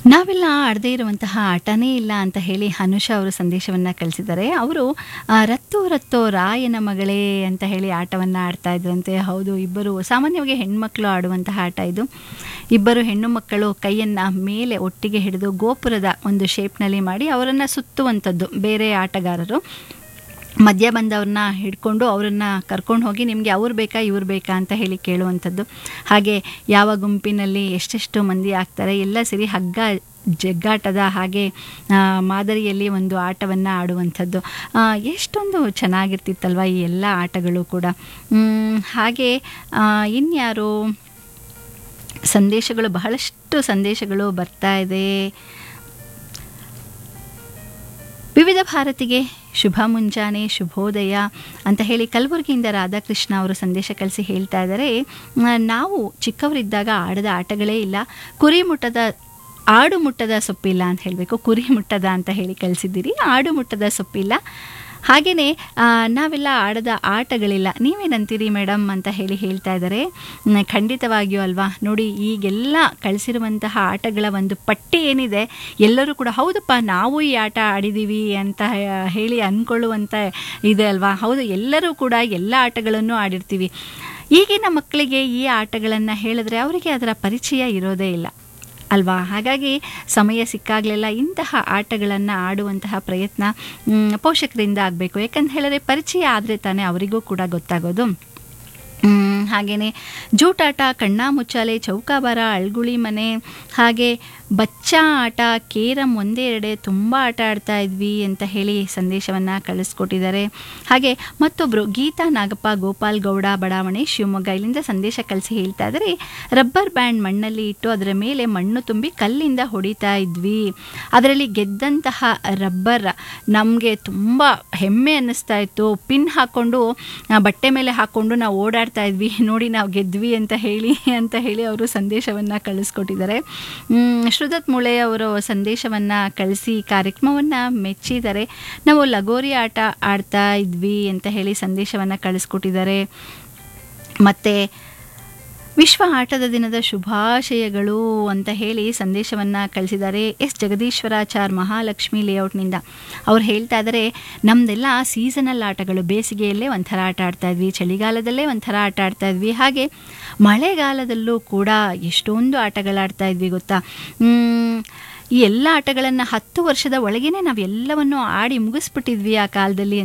ನಾವೆಲ್ಲ ಆಡದೇ ಇರುವಂತಹ ಆಟನೇ ಇಲ್ಲ ಅಂತ ಹೇಳಿ ಅನುಷಾ ಅವರು ಸಂದೇಶವನ್ನು ಕಳಿಸಿದ್ದಾರೆ ಅವರು ಆ, ರತ್ತೋ ರತ್ತೋ ರಾಯನ ಮಗಳೇ ಅಂತ ಹೇಳಿ ಆಟವನ್ನು ಆಡ್ತಾ ಇದ್ರಂತೆ ಹೌದು ಇಬ್ಬರು ಸಾಮಾನ್ಯವಾಗಿ ಹೆಣ್ಮಕ್ಳು ಆಡುವಂತಹ ಆಟ ಇದು ಇಬ್ಬರು ಹೆಣ್ಣು ಮಕ್ಕಳು ಕೈಯನ್ನು ಮೇಲೆ ಒಟ್ಟಿಗೆ ಹಿಡಿದು ಗೋಪುರದ ಒಂದು ಶೇಪ್ನಲ್ಲಿ ಮಾಡಿ ಅವರನ್ನು ಸುತ್ತುವಂಥದ್ದು ಬೇರೆ ಆಟಗಾರರು ಮಧ್ಯ ಬಂದವ್ರನ್ನ ಹಿಡ್ಕೊಂಡು ಅವರನ್ನು ಕರ್ಕೊಂಡು ಹೋಗಿ ನಿಮಗೆ ಅವ್ರು ಬೇಕಾ ಇವ್ರು ಬೇಕಾ ಅಂತ ಹೇಳಿ ಕೇಳುವಂಥದ್ದು ಹಾಗೆ ಯಾವ ಗುಂಪಿನಲ್ಲಿ ಎಷ್ಟೆಷ್ಟು ಮಂದಿ ಆಗ್ತಾರೆ ಎಲ್ಲ ಸೇರಿ ಹಗ್ಗ ಜಗ್ಗಾಟದ ಹಾಗೆ ಆ, ಮಾದರಿಯಲ್ಲಿ ಒಂದು ಆಟವನ್ನು ಆಡುವಂಥದ್ದು ಆ, ಎಷ್ಟೊಂದು ಚೆನ್ನಾಗಿರ್ತಿತ್ತಲ್ವ ಈ ಎಲ್ಲ ಆಟಗಳು ಕೂಡ ಮ್, ಹಾಗೆ ಆ, ಇನ್ಯಾರು ಸಂದೇಶಗಳು ಬಹಳಷ್ಟು ಸಂದೇಶಗಳು ಬರ್ತಾ ಇದೆ ವಿವಿಧ ಭಾರತಿಗೆ ಶುಭ ಮುಂಜಾನೆ ಶುಭೋದಯ ಅಂತ ಹೇಳಿ ಕಲಬುರಗಿಯಿಂದ ರಾಧಾಕೃಷ್ಣ ಅವರು ಸಂದೇಶ ಕಳಿಸಿ ಹೇಳ್ತಾ ಇದ್ದಾರೆ ಮ್, ನಾವು ಚಿಕ್ಕವರಿದ್ದಾಗ ಆಡದ ಆಟಗಳೇ ಇಲ್ಲ ಕುರಿ ಮುಟ್ಟದ ಆಡು ಮುಟ್ಟದ ಸೊಪ್ಪಿಲ್ಲ ಅಂತ ಹೇಳಬೇಕು ಕುರಿ ಮುಟ್ಟದ ಅಂತ ಹೇಳಿ ಕಳಿಸಿದ್ದೀರಿ ಆಡು ಮುಟ್ಟದ ಸೊಪ್ಪಿಲ್ಲ ಹಾಗೆಯೇ ನಾವೆಲ್ಲ ಆಡದ ಆಟಗಳಿಲ್ಲ ನೀವೇನಂತೀರಿ ಮೇಡಮ್ ಅಂತ ಹೇಳಿ ಹೇಳ್ತಾ ಇದ್ದಾರೆ ಮ್, ಖಂಡಿತವಾಗಿಯೂ ಅಲ್ವಾ ನೋಡಿ ಈಗೆಲ್ಲ ಕಳಿಸಿರುವಂತಹ ಆಟಗಳ ಒಂದು ಪಟ್ಟಿ ಏನಿದೆ ಎಲ್ಲರೂ ಕೂಡ ಹೌದಪ್ಪ ನಾವು ಈ ಆಟ ಆಡಿದ್ದೀವಿ ಅಂತ ಹೇ- ಹೇಳಿ ಅಂದ್ಕೊಳ್ಳುವಂತ ಇದೆ ಅಲ್ವಾ ಹೌದು ಎಲ್ಲರೂ ಕೂಡ ಎಲ್ಲ ಆಟಗಳನ್ನು ಆಡಿರ್ತೀವಿ ಈಗಿನ ಮಕ್ಕಳಿಗೆ ಈ ಆಟಗಳನ್ನು ಹೇಳಿದ್ರೆ ಅವರಿಗೆ ಅದರ ಪರಿಚಯ ಇರೋದೇ ಇಲ್ಲ ಅಲ್ವಾ ಹಾಗಾಗಿ ಸಮಯ ಸಿಕ್ಕಾಗಲೆಲ್ಲ ಇಂತಹ ಆಟಗಳನ್ನು ಆಡುವಂತಹ ಪ್ರಯತ್ನ ಮ್, ಪೋಷಕರಿಂದ ಆಗಬೇಕು ಯಾಕಂತ ಹೇಳಿದ್ರೆ ಪರಿಚಯ ಆದರೆ ತಾನೇ ಅವರಿಗೂ ಕೂಡ ಗೊತ್ತಾಗೋದು ಮ್, ಹಾಗೇನೆ ಜೂಟಾಟ ಕಣ್ಣಾ ಮುಚ್ಚಾಲೆ ಚೌಕಾಬಾರ ಅಳ್ಗುಳಿ ಮನೆ ಹಾಗೆ ಬಚ್ಚ ಆಟ ಕೇರಂ ಒಂದೇ ಎರಡೆ ತುಂಬ ಆಟ ಆಡ್ತಾ ಇದ್ವಿ ಅಂತ ಹೇಳಿ ಸಂದೇಶವನ್ನು ಕಳಿಸ್ಕೊಟ್ಟಿದ್ದಾರೆ ಹಾಗೆ ಮತ್ತೊಬ್ಬರು ಗೀತಾ ನಾಗಪ್ಪ ಗೋಪಾಲ್ ಗೌಡ ಬಡಾವಣೆ ಶಿವಮೊಗ್ಗ ಇಲ್ಲಿಂದ ಸಂದೇಶ ಕಳಿಸಿ ಹೇಳ್ತಾ ಇದ್ದಾರೆ ರಬ್ಬರ್ ಬ್ಯಾಂಡ್ ಮಣ್ಣಲ್ಲಿ ಇಟ್ಟು ಅದರ ಮೇಲೆ ಮಣ್ಣು ತುಂಬಿ ಕಲ್ಲಿಂದ ಹೊಡಿತಾ ಇದ್ವಿ ಅದರಲ್ಲಿ ಗೆದ್ದಂತಹ ರಬ್ಬರ್ ನಮಗೆ ತುಂಬ ಹೆಮ್ಮೆ ಅನ್ನಿಸ್ತಾ ಇತ್ತು ಪಿನ್ ಹಾಕ್ಕೊಂಡು ಆ, ಬಟ್ಟೆ ಮೇಲೆ ಹಾಕ್ಕೊಂಡು ನಾವು ಓಡಾಡ್ತಾ ಇದ್ವಿ ನೋಡಿ ನಾವು ಗೆದ್ವಿ ಅಂತ ಹೇಳಿ ಅಂತ ಹೇಳಿ ಅವರು ಸಂದೇಶವನ್ನು ಕಳಿಸ್ಕೊಟ್ಟಿದ್ದಾರೆ ಮ್, ಶ್ರುದತ್ ಮುಳೆ ಅವರು ಸಂದೇಶವನ್ನು ಕಳಿಸಿ ಕಾರ್ಯಕ್ರಮವನ್ನು ಮೆಚ್ಚಿದ್ದಾರೆ ನಾವು ಲಗೋರಿ ಆಟ ಆಡ್ತಾ ಇದ್ವಿ ಅಂತ ಹೇಳಿ ಸಂದೇಶವನ್ನು ಕಳಿಸ್ಕೊಟ್ಟಿದ್ದಾರೆ ಮತ್ತು ವಿಶ್ವ ಆಟದ ದಿನದ ಶುಭಾಶಯಗಳು ಅಂತ ಹೇಳಿ ಸಂದೇಶವನ್ನು ಕಳಿಸಿದ್ದಾರೆ ಎಸ್ ಜಗದೀಶ್ವರಾಚಾರ್ ಮಹಾಲಕ್ಷ್ಮಿ ಲೇಔಟ್ನಿಂದ ಅವ್ರು ಹೇಳ್ತಾ ಇದ್ದಾರೆ ನಮ್ಮದೆಲ್ಲ ಸೀಸನಲ್ ಆಟಗಳು ಬೇಸಿಗೆಯಲ್ಲೇ ಒಂಥರ ಆಟ ಆಡ್ತಾ ಇದ್ವಿ ಚಳಿಗಾಲದಲ್ಲೇ ಒಂಥರ ಆಟ ಆಡ್ತಾ ಇದ್ವಿ ಹಾಗೆ ಮಳೆಗಾಲದಲ್ಲೂ ಕೂಡ ಎಷ್ಟೊಂದು ಆಟಗಳಾಡ್ತಾ ಇದ್ವಿ ಗೊತ್ತಾ ಮ್, ಈ ಎಲ್ಲ ಆಟಗಳನ್ನು ಹತ್ತು ವರ್ಷದ ಒಳಗೇನೆ ನಾವು ಎಲ್ಲವನ್ನು ಆಡಿ ಮುಗಿಸ್ಬಿಟ್ಟಿದ್ವಿ ಆ ಕಾಲದಲ್ಲಿ